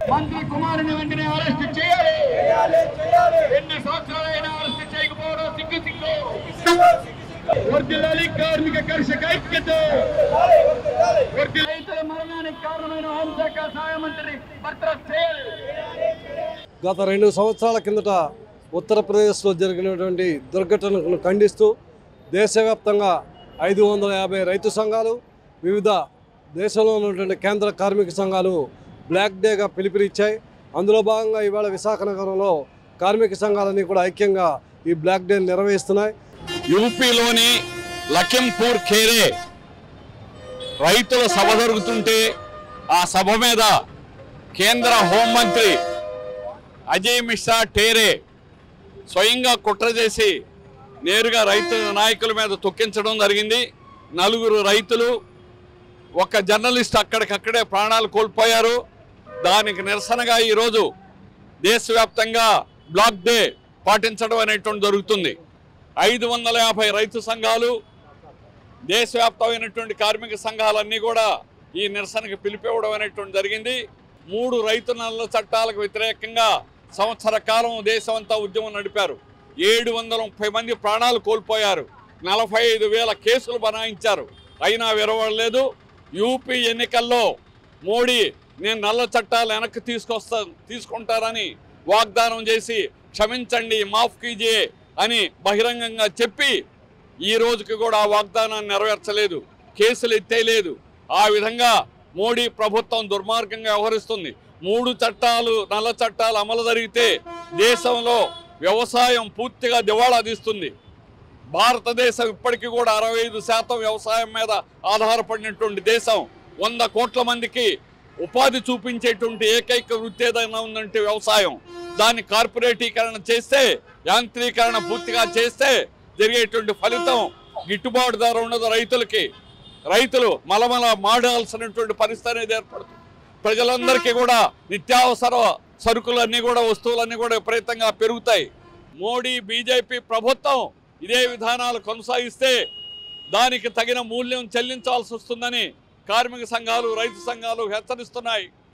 మంత్రి కుమారుని వెంటనే అరెస్ట్ చేయాలి ఎన్ని సంవత్సరాలైనా అరెస్ట్ చేయకపోవడం సిగ్గు సిగ్గు వర్దిల్లాలి కార్మిక కర్షక ఐక్యత వర్దిల్లాలి రైతుల మరణానికి కారణమైన హోంశాఖ సహాయ మంత్రి బర్తరఫ్ చేయాలి గత రెండు సంవత్సరాల కిందట ఉత్తరప్రదేశ్లో జరిగినటువంటి దుర్ఘటనను ఖండిస్తూ దేశవ్యాప్తంగా ఐదు వందల యాభై రైతు సంఘాలు వివిధ దేశంలో ఉన్నటువంటి కేంద్ర కార్మిక సంఘాలు బ్లాక్ డేగా పిలుపునిచ్చాయి అందులో భాగంగా ఇవాళ విశాఖ నగరంలో కార్మిక సంఘాలన్నీ కూడా ఐక్యంగా ఈ బ్లాక్ డే నిర్వహిస్తున్నాయి యూపీలోని లఖింపూర్ ఖేరే రైతుల సభ జరుగుతుంటే ఆ సభ మీద కేంద్ర హోంమంత్రి అజయ్ మిశ్రా టేరే స్వయంగా కుట్ర చేసి నేరుగా రైతు నాయకుల మీద తొక్కించడం జరిగింది నలుగురు రైతులు ఒక జర్నలిస్ట్ అక్కడికక్కడే ప్రాణాలు కోల్పోయారు దానికి నిరసనగా ఈరోజు దేశవ్యాప్తంగా బ్లాక్ డే పాటించడం అనేటువంటి జరుగుతుంది ఐదు వందల యాభై రైతు సంఘాలు దేశవ్యాప్తమైనటువంటి కార్మిక సంఘాలన్నీ కూడా ఈ నిరసనకు పిలిపివ్వడం అనేటువంటి జరిగింది మూడు రైతు నల్ల చట్టాలకు వ్యతిరేకంగా సంవత్సర కాలం దేశమంతా ఉద్యమం నడిపారు ఏడు వందల ముప్పై మంది ప్రాణాలు కోల్పోయారు నలభై ఐదు వేల కేసులు బనాయించారు అయినా విరవలేదు యూపీ ఎన్నికల్లో మోడీ నేను నల్ల చట్టాలు వెనక్కి తీసుకొస్తా తీసుకుంటారని వాగ్దానం చేసి క్షమించండి మాఫ్ కీజియే అని బహిరంగంగా చెప్పి ఈ రోజుకి కూడా ఆ వాగ్దానాన్ని నెరవేర్చలేదు కేసులు ఎత్తేయలేదు ఆ విధంగా మోడీ ప్రభుత్వం దుర్మార్గంగా వ్యవహరిస్తుంది మూడు చట్టాలు నల్ల చట్టాలు అమలు జరిగితే దేశంలో వ్యవసాయం పూర్తిగా దివాళా తీస్తుంది భారతదేశం ఇప్పటికీ కూడా అరవై ఐదు శాతం వ్యవసాయం మీద ఆధారపడినటువంటి దేశం వంద కోట్ల మందికి ఉపాధి చూపించేటువంటి ఏకైక వృత్తి ఏదైనా ఉందంటే వ్యవసాయం దాన్ని కార్పొరేటీకరణ చేస్తే యాంత్రీకరణ పూర్తిగా చేస్తే జరిగేటువంటి ఫలితం గిట్టుబాటు ధర ఉండదు రైతులకి రైతులు మలమల మాడాల్సినటువంటి పరిస్థితి అనేది ఏర్పడుతుంది ప్రజలందరికీ కూడా నిత్యావసర సరుకులన్నీ కూడా వస్తువులన్నీ కూడా విపరీతంగా పెరుగుతాయి మోడీ బీజేపీ ప్రభుత్వం ఇదే విధానాలు కొనసాగిస్తే దానికి తగిన మూల్యం చెల్లించాల్సి వస్తుందని కార్మిక సంఘాలు రైతు సంఘాలు హెచ్చరిస్తున్నాయి